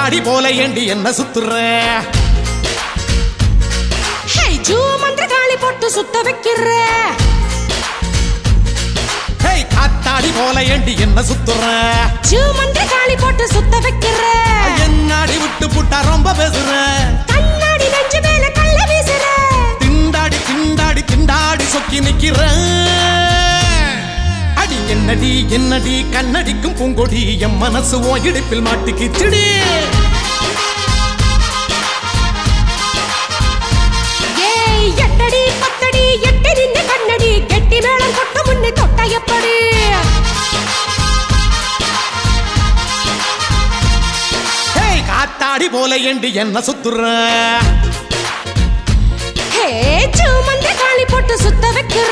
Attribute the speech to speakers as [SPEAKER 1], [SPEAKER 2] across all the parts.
[SPEAKER 1] காத்தாடி போல ஏண்டி என்ன சுத்துற
[SPEAKER 2] ஹே ஜூ மந்திர காளி போட்டு சுத்த வைக்கிற
[SPEAKER 1] ஹேய் காத்தாடி போல ஏண்டி என்ன சுத்துற
[SPEAKER 2] ஜூ மந்திர காளி போட்டு சுத்த வைக்கிற
[SPEAKER 1] என்னாடி விட்டு புட்டா ரொம்ப பேசுற
[SPEAKER 2] கண்ணாடி நெஞ்சு மேல கள்ள வீசுற
[SPEAKER 1] திண்டாடி திண்டாடி திண்டாடி சொக்கி நிக்கிற அடி என்னடி என்னடி கண்ணடிக்கும் பூங்கொடி என் மனசு ஓ இடுப்பில் மாட்டிக்கிச்சுடி
[SPEAKER 2] ஏய் எட்டடி பத்தடி எட்டி நின்னு கண்ணடி கெட்டி மேளம் கொட்ட முன்னே தொட்ட எப்படி
[SPEAKER 1] ஹேய் காத்தாடி போல ஏண்டி என்ன சுத்துற
[SPEAKER 2] ஹே ஜூ மந்திர காளி போட்டு சுத்த வைக்கிற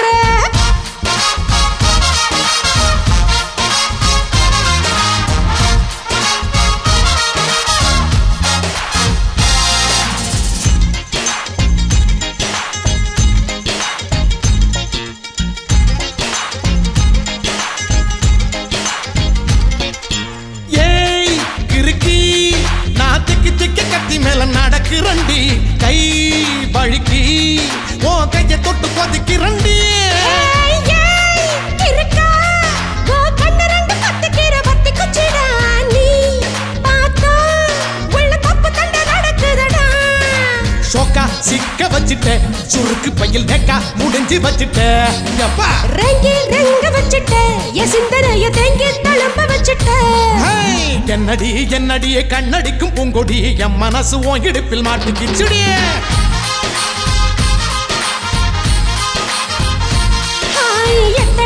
[SPEAKER 1] ஏய் கிறுக்கி நான் திக்கி திக்கி கத்தி மேல நடக்கிறண்டி கை வழுக்கி ஓ கைய தொட்டு கொதிக்கிறண்டி
[SPEAKER 2] ஏய், ஏய், இருக்கா? ஓ கண்ணு ரெண்டு பத்திக்கிற பத்தி குச்சிடா. நீ பார்த்தா உள்ள தப்பு தண்டை நடக்குதடா.
[SPEAKER 1] ஷோக்கா சிக்க வச்சிட்ட சுருக்கு பையில் நெக்கா முடிஞ்சு வச்சிட்ட எப்பா
[SPEAKER 2] ரெங்கி ரெங்க வச்சிட்ட, என் சிந்தனைய தேங்கி தழும்ப வச்சிட்ட.
[SPEAKER 1] ஹேய், என்னடி என்னடியே கண்ணடிக்கும் பூங்கொடி என் மனசு உன் இடுப்பில் மாட்டிக்கிச்சுடி
[SPEAKER 2] ஹாய், எட்டடி